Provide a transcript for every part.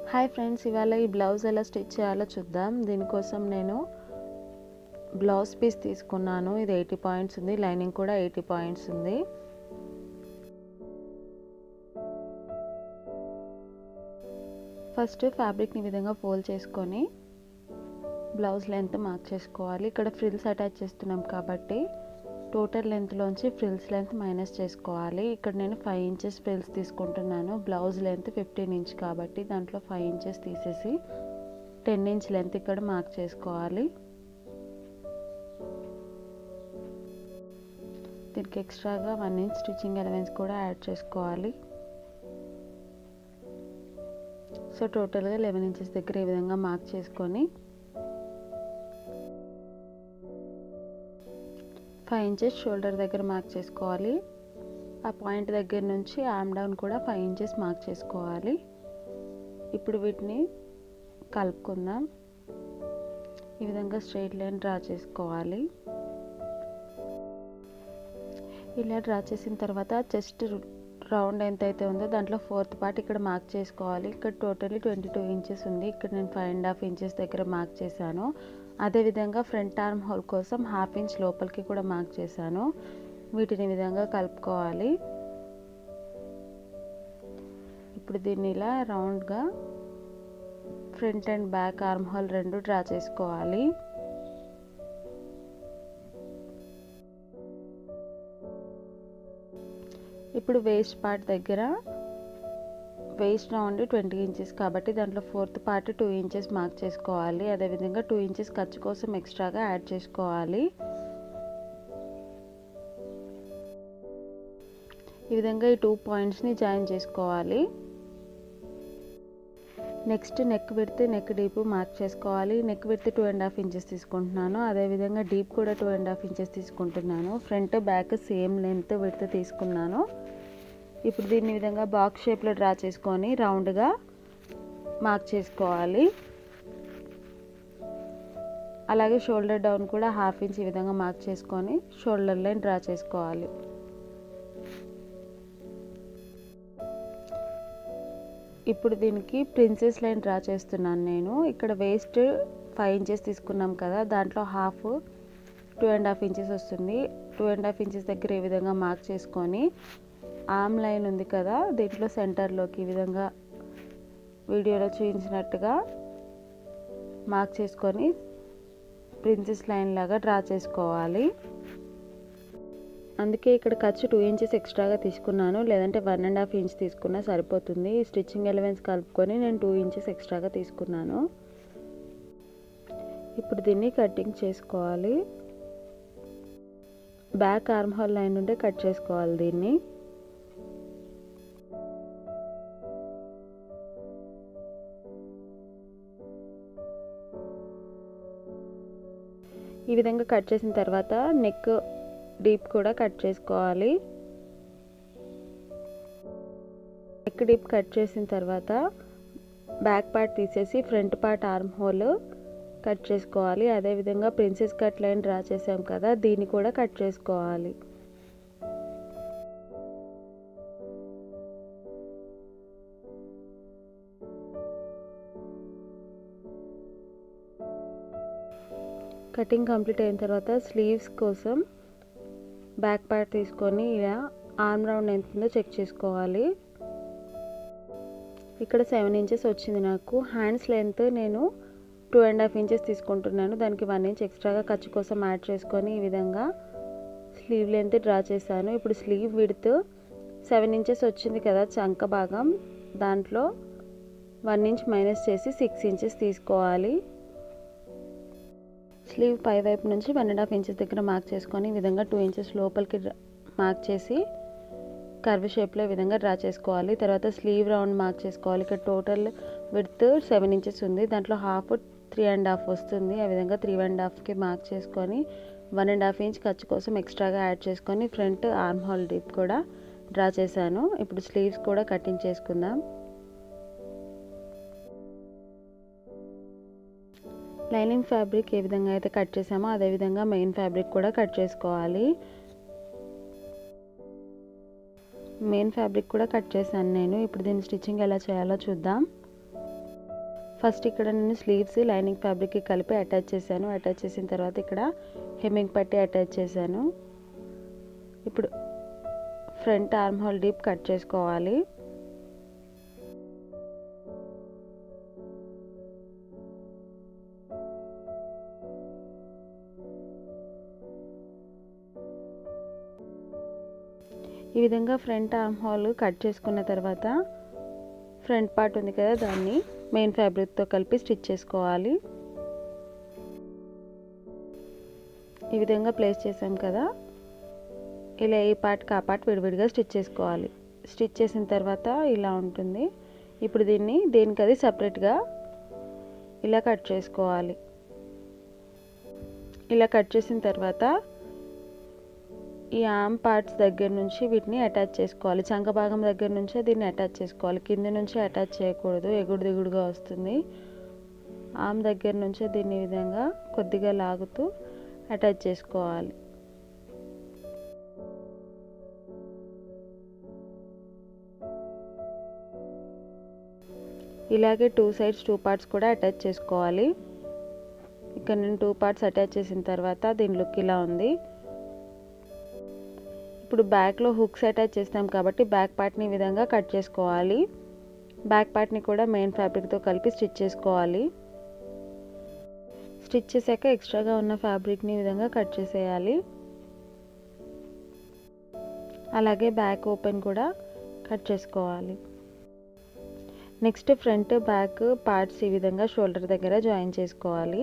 hi friends ఇవాళ ఈ blouse ఎలా స్టిచ్ చేయాలో చూద్దాం దీనికోసం నేను బ్లౌజ్ పీస్ తీసుకున్నాను ఇది ఎయిటీ పాయింట్స్ ఉంది లైనింగ్ కూడా ఎయిటీ పాయింట్స్ ఉంది ఫస్ట్ ఫ్యాబ్రిక్ని ఈ విధంగా ఫోల్డ్ చేసుకొని బ్లౌజ్ లెంత్ మార్క్ చేసుకోవాలి ఇక్కడ ఫ్రిల్స్ అటాచ్ చేస్తున్నాం కాబట్టి టోటల్ లెంత్లోంచి ఫ్రిల్స్ లెంత్ మైనస్ చేసుకోవాలి ఇక్కడ నేను ఫైవ్ ఇంచెస్ ఫ్రిల్స్ తీసుకుంటున్నాను బ్లౌజ్ లెంత్ ఫిఫ్టీన్ ఇంచ్ కాబట్టి దాంట్లో ఫైవ్ ఇంచెస్ తీసేసి టెన్ ఇంచ్ లెంత్ ఇక్కడ మార్క్ చేసుకోవాలి దీనికి ఎక్స్ట్రాగా వన్ ఇంచ్ స్టిచ్చింగ్ ఎలవెన్స్ కూడా యాడ్ చేసుకోవాలి సో టోటల్గా లెవెన్ ఇంచెస్ దగ్గర ఈ విధంగా మార్క్ చేసుకొని ఫైవ్ ఇంచెస్ షోల్డర్ దగ్గర మార్క్ చేసుకోవాలి ఆ పాయింట్ దగ్గర నుంచి ఆమ్ డౌన్ కూడా ఫైవ్ ఇంచెస్ మార్క్ చేసుకోవాలి ఇప్పుడు వీటిని కలుపుకుందాం ఈ విధంగా స్ట్రైట్ లైన్ డ్రా చేసుకోవాలి ఇలా డ్రా చేసిన తర్వాత చెస్ట్ రౌండ్ ఎంత అయితే ఉందో దాంట్లో ఫోర్త్ పార్ట్ ఇక్కడ మార్క్ చేసుకోవాలి ఇక్కడ టోటలీ ట్వంటీ టూ ఇంచెస్ ఉంది ఇక్కడ నేను ఫైవ్ అండ్ హాఫ్ ఇంచెస్ దగ్గర మార్క్ చేశాను అదేవిధంగా ఫ్రంట్ ఆర్మ్ హోల్ కోసం హాఫ్ ఇంచ్ లోపలికి కూడా మార్క్ చేశాను వీటిని విధంగా కలుపుకోవాలి ఇప్పుడు దీన్ని ఇలా రౌండ్గా front and back arm hole రెండు డ్రా చేసుకోవాలి ఇప్పుడు వేస్ట్ పార్ట్ దగ్గర వేస్ట్ రౌండ్ ట్వంటీ ఇంచెస్ కాబట్టి దాంట్లో fourth part two inches mark చేసుకోవాలి అదేవిధంగా టూ ఇంచెస్ ఖర్చు కోసం ఎక్స్ట్రాగా యాడ్ చేసుకోవాలి ఈ విధంగా ఈ టూ పాయింట్స్ని జాయిన్ చేసుకోవాలి నెక్స్ట్ నెక్ విడితే నెక్ డీప్ మార్క్ చేసుకోవాలి నెక్ విడితే టూ అండ్ హాఫ్ ఇంచెస్ తీసుకుంటున్నాను అదేవిధంగా డీప్ కూడా టూ అండ్ హాఫ్ ఇంచెస్ తీసుకుంటున్నాను ఫ్రంట్ బ్యాక్ సేమ్ లెంత్ విడితే తీసుకున్నాను ఇప్పుడు దీన్ని విధంగా బాక్స్ షేప్లో డ్రా చేసుకొని రౌండ్గా మార్క్ చేసుకోవాలి అలాగే షోల్డర్ డౌన్ కూడా హాఫ్ ఇంచ్ ఈ విధంగా మార్క్ చేసుకొని షోల్డర్ లైన్ డ్రా చేసుకోవాలి ఇప్పుడు దీనికి ప్రిన్సెస్ లైన్ డ్రా చేస్తున్నాను నేను ఇక్కడ వేస్ట్ ఫైవ్ ఇంచెస్ తీసుకున్నాం కదా దాంట్లో half two and half inches వస్తుంది టూ అండ్ హాఫ్ ఇంచెస్ దగ్గర ఈ విధంగా మార్క్ చేసుకొని ఆమ్ లైన్ ఉంది కదా దీంట్లో సెంటర్లోకి ఈ విధంగా వీడియోలో చూపించినట్టుగా మార్క్ చేసుకొని ప్రిన్సెస్ లైన్ లాగా డ్రా చేసుకోవాలి అందుకే ఇక్కడ ఖర్చు టూ ఇంచెస్ ఎక్స్ట్రాగా తీసుకున్నాను లేదంటే వన్ అండ్ హాఫ్ ఇంచ్ తీసుకున్నా సరిపోతుంది స్టిచ్చింగ్ ఎలవెన్స్ కలుపుకొని నేను టూ ఇంచెస్ ఎక్స్ట్రాగా తీసుకున్నాను ఇప్పుడు దీన్ని కటింగ్ చేసుకోవాలి బ్యాక్ ఆర్మ్ హోల్ లైన్ ఉంటే కట్ చేసుకోవాలి దీన్ని ఈ విధంగా కట్ చేసిన తర్వాత నెక్ డీప్ కూడా కట్ చేసుకోవాలి నెక్ డీప్ కట్ చేసిన తర్వాత బ్యాక్ పార్ట్ తీసేసి front part arm hole cut చేసుకోవాలి అదేవిధంగా ప్రిన్సెస్ కట్ లైన్ డ్రా చేసాం కదా దీన్ని కూడా కట్ చేసుకోవాలి కటింగ్ కంప్లీట్ అయిన తర్వాత స్లీవ్స్ కోసం బ్యాక్ పార్ట్ తీసుకొని ఇలా ఆర్మ్ రౌండ్ ఎంత ఉందో చెక్ చేసుకోవాలి ఇక్కడ సెవెన్ ఇంచెస్ వచ్చింది నాకు హ్యాండ్స్ లెంత్ నేను టూ అండ్ హాఫ్ ఇంచెస్ తీసుకుంటున్నాను దానికి వన్ ఇంచ్ ఎక్స్ట్రాగా ఖర్చు కోసం యాడ్ చేసుకొని ఈ విధంగా స్లీవ్ లెంత్ డ్రా చేశాను ఇప్పుడు స్లీవ్ విడ్త్ సెవెన్ ఇంచెస్ వచ్చింది కదా చంక భాగం దాంట్లో వన్ ఇంచ్ మైనస్ చేసి సిక్స్ ఇంచెస్ తీసుకోవాలి స్లీవ్ పై వైపు నుంచి వన్ అండ్ హాఫ్ ఇంచెస్ దగ్గర మార్క్ చేసుకొని ఈ విధంగా టూ ఇంచెస్ లోపలికి మార్క్ చేసి కర్వ్ షేప్లో ఈ విధంగా డ్రా చేసుకోవాలి తర్వాత స్లీవ్ రౌండ్ మార్క్ చేసుకోవాలి ఇక్కడ టోటల్ విడ్త్ సెవెన్ ఇంచెస్ ఉంది దాంట్లో హాఫ్ త్రీ అండ్ హాఫ్ వస్తుంది ఆ విధంగా త్రీ అండ్ హాఫ్కి మార్క్ చేసుకొని వన్ అండ్ హాఫ్ ఇంచ్ ఖర్చు కోసం ఎక్స్ట్రాగా యాడ్ చేసుకొని ఫ్రంట్ ఆర్మ్ హోల్ డీప్ కూడా డ్రా చేశాను ఇప్పుడు స్లీవ్స్ కూడా కటింగ్ చేసుకుందాం లైనింగ్ ఫ్యాబ్రిక్ ఏ విధంగా అయితే కట్ చేసామో అదేవిధంగా మెయిన్ ఫ్యాబ్రిక్ కూడా కట్ చేసుకోవాలి మెయిన్ ఫ్యాబ్రిక్ కూడా కట్ చేశాను నేను ఇప్పుడు దీన్ని స్టిచ్చింగ్ ఎలా చేయాలో చూద్దాం ఫస్ట్ ఇక్కడ నేను స్లీవ్స్ లైనింగ్ ఫ్యాబ్రిక్కి కలిపి అటాచ్ చేశాను అటాచ్ చేసిన తర్వాత ఇక్కడ హెమ్మింగ్ పట్టి అటాచ్ చేశాను ఇప్పుడు front arm hole deep cut చేసుకోవాలి ఈ విధంగా ఫ్రంట్ ఆర్మ్ హోల్ కట్ చేసుకున్న తర్వాత ఫ్రంట్ పార్ట్ ఉంది కదా దాన్ని మెయిన్ ఫ్యాబ్రిక్తో కలిపి స్టిచ్ చేసుకోవాలి ఈ విధంగా ప్లేస్ చేసాం కదా ఇలా ఈ పార్ట్కి ఆ పార్ట్ విడివిడిగా స్టిచ్ చేసుకోవాలి స్టిచ్ చేసిన తర్వాత ఇలా ఉంటుంది ఇప్పుడు దీన్ని దేనికి అది సపరేట్గా ఇలా కట్ చేసుకోవాలి ఇలా కట్ చేసిన తర్వాత ఈ ఆమ్ పార్ట్స్ దగ్గర నుంచి వీటిని అటాచ్ చేసుకోవాలి చంక భాగం దగ్గర నుంచే దీన్ని అటాచ్ చేసుకోవాలి కింద నుంచి అటాచ్ చేయకూడదు ఎగుడు దిగుడుగా వస్తుంది ఆమ్ దగ్గర నుంచే దీన్ని ఈ విధంగా కొద్దిగా లాగుతూ అటాచ్ చేసుకోవాలి ఇలాగే టూ సైడ్స్ టూ పార్ట్స్ కూడా అటాచ్ చేసుకోవాలి ఇక్కడ నేను టూ పార్ట్స్ అటాచ్ చేసిన తర్వాత దీని లుక్ ఇలా ఉంది ఇప్పుడు బ్యాక్లో హుక్స్ అటాచ్ చేస్తాం కాబట్టి బ్యాక్ పార్ట్ని ఈ విధంగా కట్ చేసుకోవాలి బ్యాక్ పార్ట్ని కూడా మెయిన్ ఫ్యాబ్రిక్తో కలిపి స్టిచ్ చేసుకోవాలి స్టిచ్ చేశాక ఎక్స్ట్రాగా ఉన్న ఫ్యాబ్రిక్ని ఈ విధంగా కట్ చేసేయాలి అలాగే బ్యాక్ ఓపెన్ కూడా కట్ చేసుకోవాలి నెక్స్ట్ ఫ్రంట్ బ్యాక్ పార్ట్స్ ఈ విధంగా షోల్డర్ దగ్గర జాయిన్ చేసుకోవాలి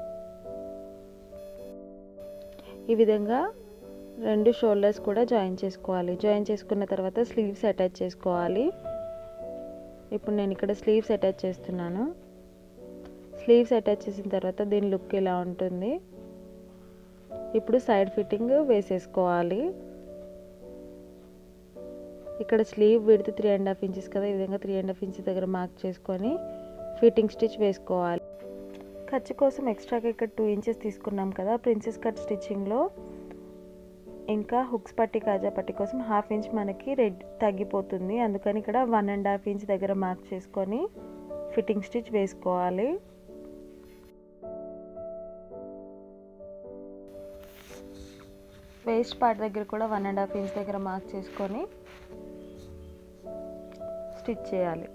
ఈ విధంగా రెండు షోల్డర్స్ కూడా జాయిన్ చేసుకోవాలి జాయిన్ చేసుకున్న తర్వాత స్లీవ్స్ అటాచ్ చేసుకోవాలి ఇప్పుడు నేను ఇక్కడ స్లీవ్స్ అటాచ్ చేస్తున్నాను స్లీవ్స్ అటాచ్ చేసిన తర్వాత దీని లుక్ ఇలా ఉంటుంది ఇప్పుడు సైడ్ ఫిట్టింగ్ వేసేసుకోవాలి ఇక్కడ స్లీవ్ విడితే త్రీ అండ్ హాఫ్ ఇంచెస్ కదా ఈ విధంగా త్రీ అండ్ హాఫ్ ఇంచెస్ దగ్గర మార్క్ చేసుకొని ఫిట్టింగ్ స్టిచ్ వేసుకోవాలి ఖర్చు కోసం ఎక్స్ట్రాగా ఇక్కడ టూ ఇంచెస్ తీసుకున్నాం కదా ప్రిన్సెస్ కట్ స్టిచ్చింగ్లో ఇంకా హుక్స్ పట్టి కాజా పట్టి కోసం హాఫ్ ఇంచ్ మనకి రెడ్ తగ్గిపోతుంది అందుకని ఇక్కడ వన్ అండ్ హాఫ్ ఇంచ్ దగ్గర మార్క్ చేసుకొని ఫిట్టింగ్ స్టిచ్ వేసుకోవాలి వేస్ట్ పార్ట్ దగ్గర కూడా వన్ అండ్ హాఫ్ ఇంచ్ దగ్గర మార్క్ చేసుకొని స్టిచ్ చేయాలి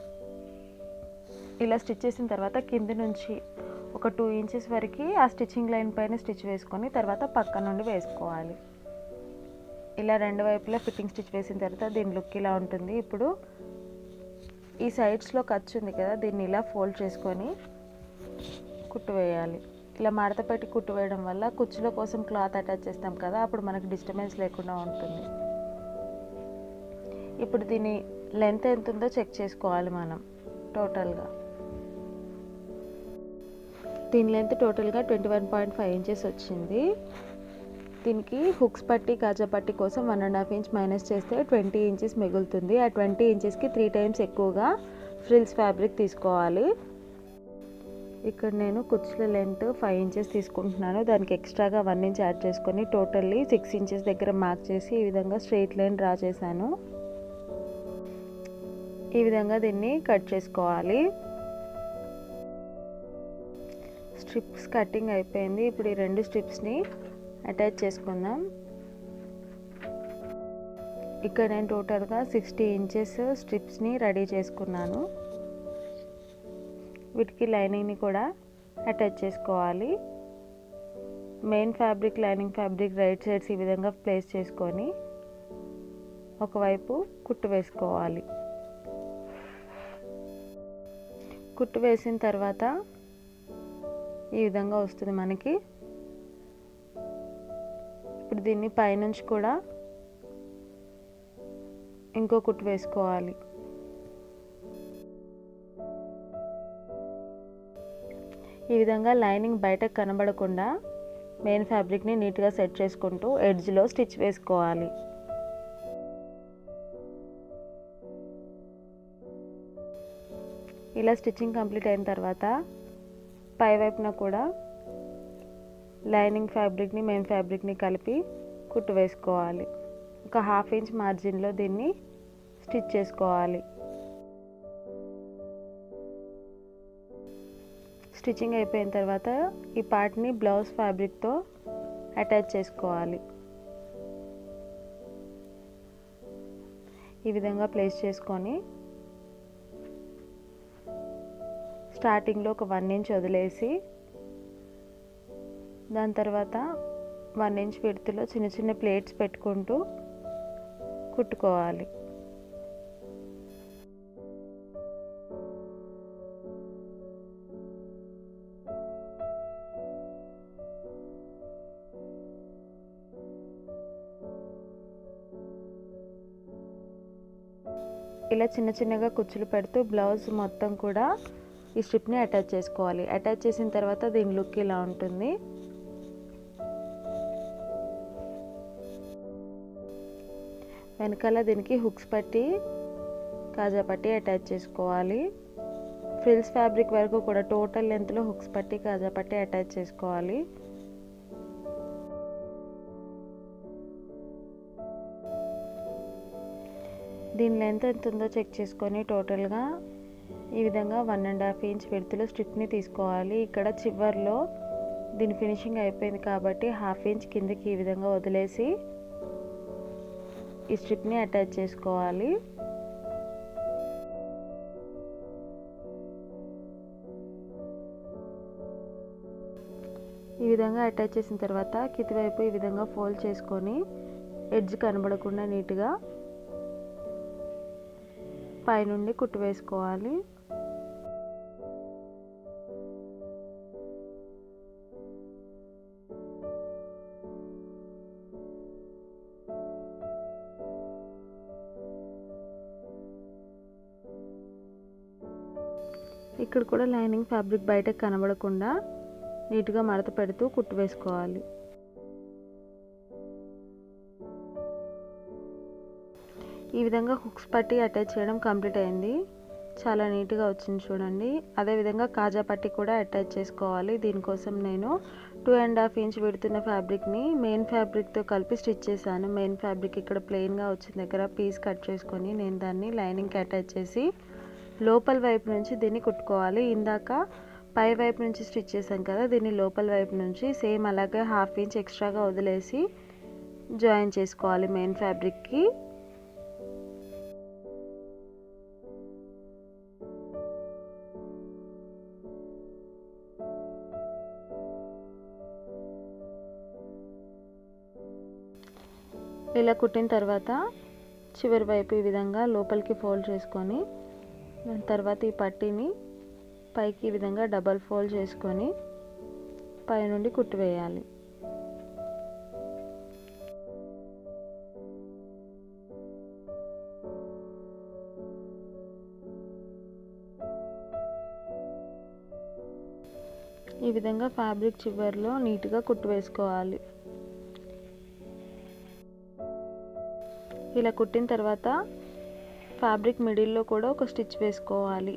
ఇలా స్టిచ్ చేసిన తర్వాత కింద నుంచి ఒక టూ ఇంచెస్ వరకు ఆ స్టిచ్చింగ్ లైన్ పైన స్టిచ్ వేసుకొని తర్వాత పక్క నుండి వేసుకోవాలి ఇలా రెండు వైపులా ఫిట్టింగ్ స్టిచ్ వేసిన తర్వాత దీని లుక్ ఇలా ఉంటుంది ఇప్పుడు ఈ సైడ్స్లో ఖర్చు ఉంది కదా దీన్ని ఇలా ఫోల్డ్ చేసుకొని కుట్టు వేయాలి ఇలా మడత పెట్టి కుట్టు వేయడం వల్ల కుచ్చుల కోసం క్లాత్ అటాచ్ చేస్తాం కదా అప్పుడు మనకు డిస్టర్బెన్స్ లేకుండా ఉంటుంది ఇప్పుడు దీని లెంత్ ఎంత ఉందో చెక్ చేసుకోవాలి మనం టోటల్గా దీని లెంత్ టోటల్గా twenty one point five inches వచ్చింది దీనికి హుక్స్ పట్టి కాజా పట్టి కోసం one and half inch minus చేస్తే ట్వంటీ ఇంచెస్ మిగులుతుంది ఆ ట్వంటీ ఇంచెస్కి త్రీ టైమ్స్ ఎక్కువగా ఫ్రిల్స్ ఫ్యాబ్రిక్ తీసుకోవాలి ఇక్కడ నేను కుచ్చుల లెంత్ ఫైవ్ ఇంచెస్ తీసుకుంటున్నాను దానికి ఎక్స్ట్రాగా వన్ ఇంచ్ యాడ్ చేసుకొని టోటల్లీ సిక్స్ ఇంచెస్ దగ్గర మార్క్ చేసి ఈ విధంగా స్ట్రెయిట్ లైన్ డ్రా చేశాను ఈ విధంగా దీన్ని కట్ చేసుకోవాలి స్ట్రిప్స్ కటింగ్ అయిపోయింది ఇప్పుడు ఈ రెండు స్ట్రిప్స్ని అటాచ్ చేసుకుందాం ఇక్కడ నేను టోటల్గా సిక్స్టీ ఇంచెస్ స్ట్రిప్స్ని రెడీ చేసుకున్నాను వీటికి లైనింగ్ని కూడా అటాచ్ చేసుకోవాలి main fabric lining fabric right sides ఈ విధంగా ప్లేస్ చేసుకొని ఒకవైపు కుట్టు వేసుకోవాలి కుట్టు వేసిన తర్వాత ఈ విధంగా వస్తుంది మనకి ఇప్పుడు దీన్ని పైనుంచి కూడా ఇంకో కుట్టు వేసుకోవాలి ఈ విధంగా లైనింగ్ బయటకు కనబడకుండా మెయిన్ ఫ్యాబ్రిక్ని నీట్గా సెట్ చేసుకుంటూ ఎడ్జ్లో స్టిచ్ వేసుకోవాలి ఇలా స్టిచ్చింగ్ కంప్లీట్ అయిన తర్వాత పై వైపున కూడా లైనింగ్ ఫ్యాబ్రిక్ని మెయిన్ ఫ్యాబ్రిక్ని కలిపి కుట్టు వేసుకోవాలి ఒక హాఫ్ ఇంచ్ మార్జిన్లో దీన్ని స్టిచ్ చేసుకోవాలి స్టిచ్చింగ్ అయిపోయిన తర్వాత ఈ పార్ట్ని బ్లౌజ్ ఫ్యాబ్రిక్తో అటాచ్ చేసుకోవాలి ఈ విధంగా ప్లేస్ చేసుకొని స్టార్టింగ్లో ఒక వన్ ఇంచ్ వదిలేసి దాని తర్వాత వన్ ఇంచ్ విడుతులో చిన్న చిన్న ప్లేట్స్ పెట్టుకుంటూ కుట్టుకోవాలి ఇలా చిన్న చిన్నగా కుచ్చులు పెడుతూ బ్లౌజ్ మొత్తం కూడా ఈ స్ట్రిప్ని అటాచ్ చేసుకోవాలి అటాచ్ చేసిన తర్వాత దీని లుక్ ఇలా ఉంటుంది వెనకాల దీనికి హుక్స్ పట్టి కాజా పట్టి అటాచ్ చేసుకోవాలి ఫ్రిల్స్ ఫ్యాబ్రిక్ వరకు కూడా టోటల్ లెంత్లో హుక్స్ పట్టి కాజా పట్టి అటాచ్ చేసుకోవాలి దీని లెంత్ ఎంత ఉందో చెక్ చేసుకొని టోటల్గా ఈ విధంగా వన్ అండ్ హాఫ్ ఇంచ్ విడుతులో స్ట్రిప్ని తీసుకోవాలి ఇక్కడ చివర్లో దీని ఫినిషింగ్ అయిపోయింది కాబట్టి హాఫ్ ఇంచ్ కిందకి ఈ విధంగా వదిలేసి ఈ స్ట్రిప్ని అటాచ్ చేసుకోవాలి ఈ విధంగా అటాచ్ చేసిన తర్వాత కింది వైపు ఈ విధంగా ఫోల్డ్ చేసుకొని ఎడ్జ్ కనబడకుండా నీట్గా పైనుండి కుట్టు వేసుకోవాలి ఇక్కడ కూడా లైనింగ్ ఫ్యాబ్రిక్ బయటకు కనబడకుండా నీట్గా మడత పెడుతూ కుట్టు వేసుకోవాలి ఈ విధంగా హుక్స్ పట్టి అటాచ్ చేయడం కంప్లీట్ అయింది చాలా నీట్గా వచ్చింది చూడండి అదేవిధంగా కాజా పట్టి కూడా అటాచ్ చేసుకోవాలి దీనికోసం నేను టూ అండ్ హాఫ్ ఇంచ్ విడుతున్న ఫ్యాబ్రిక్ని మెయిన్ ఫ్యాబ్రిక్తో కలిపి స్టిచ్ చేశాను మెయిన్ ఫ్యాబ్రిక్ ఇక్కడ ప్లెయిన్గా వచ్చిన దగ్గర పీస్ కట్ చేసుకొని నేను దాన్ని లైనింగ్కి అటాచ్ చేసి లోపల వైపు నుంచి దీన్ని కుట్టుకోవాలి ఇందాక పై వైపు నుంచి స్టిచ్ చేశాం కదా దీన్ని లోపల వైపు నుంచి సేమ్ అలాగే హాఫ్ ఇంచ్ ఎక్స్ట్రాగా వదిలేసి జాయిన్ చేసుకోవాలి మెయిన్ ఫ్యాబ్రిక్కి ఇలా కుట్టిన తర్వాత చివరి వైపు ఈ విధంగా లోపలికి ఫోల్డ్ చేసుకొని దాని తర్వాత ఈ పట్టీని పైకి ఈ విధంగా డబల్ ఫోల్డ్ చేసుకొని పైనుండి కుట్టు వేయాలి ఈ విధంగా ఫ్యాబ్రిక్ చివర్లో నీట్గా కుట్టు వేసుకోవాలి ఇలా కుట్టిన తర్వాత ఫ్యాబ్రిక్ మిడిల్లో కూడా ఒక స్టిచ్ వేసుకోవాలి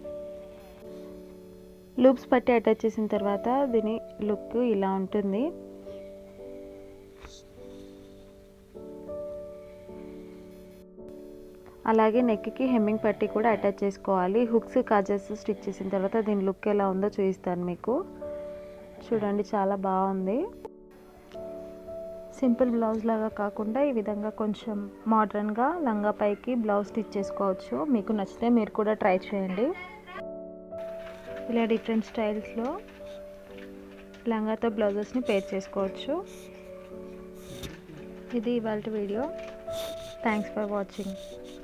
లూప్స్ పట్టి అటాచ్ చేసిన తర్వాత దీని లుక్ ఇలా ఉంటుంది అలాగే నెక్కి హెమ్మింగ్ పట్టి కూడా అటాచ్ చేసుకోవాలి హుక్స్ కాజెస్ స్టిచ్ చేసిన తర్వాత దీని లుక్ ఎలా ఉందో చూపిస్తాను మీకు చూడండి చాలా బాగుంది సింపుల్ బ్లౌజ్ లాగా కాకుండా ఈ విధంగా కొంచెం మోడర్న్గా లంగా పైకి బ్లౌజ్ స్టిచ్ చేసుకోవచ్చు మీకు నచ్చితే మీరు కూడా ట్రై చేయండి ఇలా డిఫరెంట్ స్టైల్స్లో లంగాతో బ్లౌజెస్ని పేర్ చేసుకోవచ్చు ఇది ఇవాళ వీడియో థ్యాంక్స్ ఫర్ వాచింగ్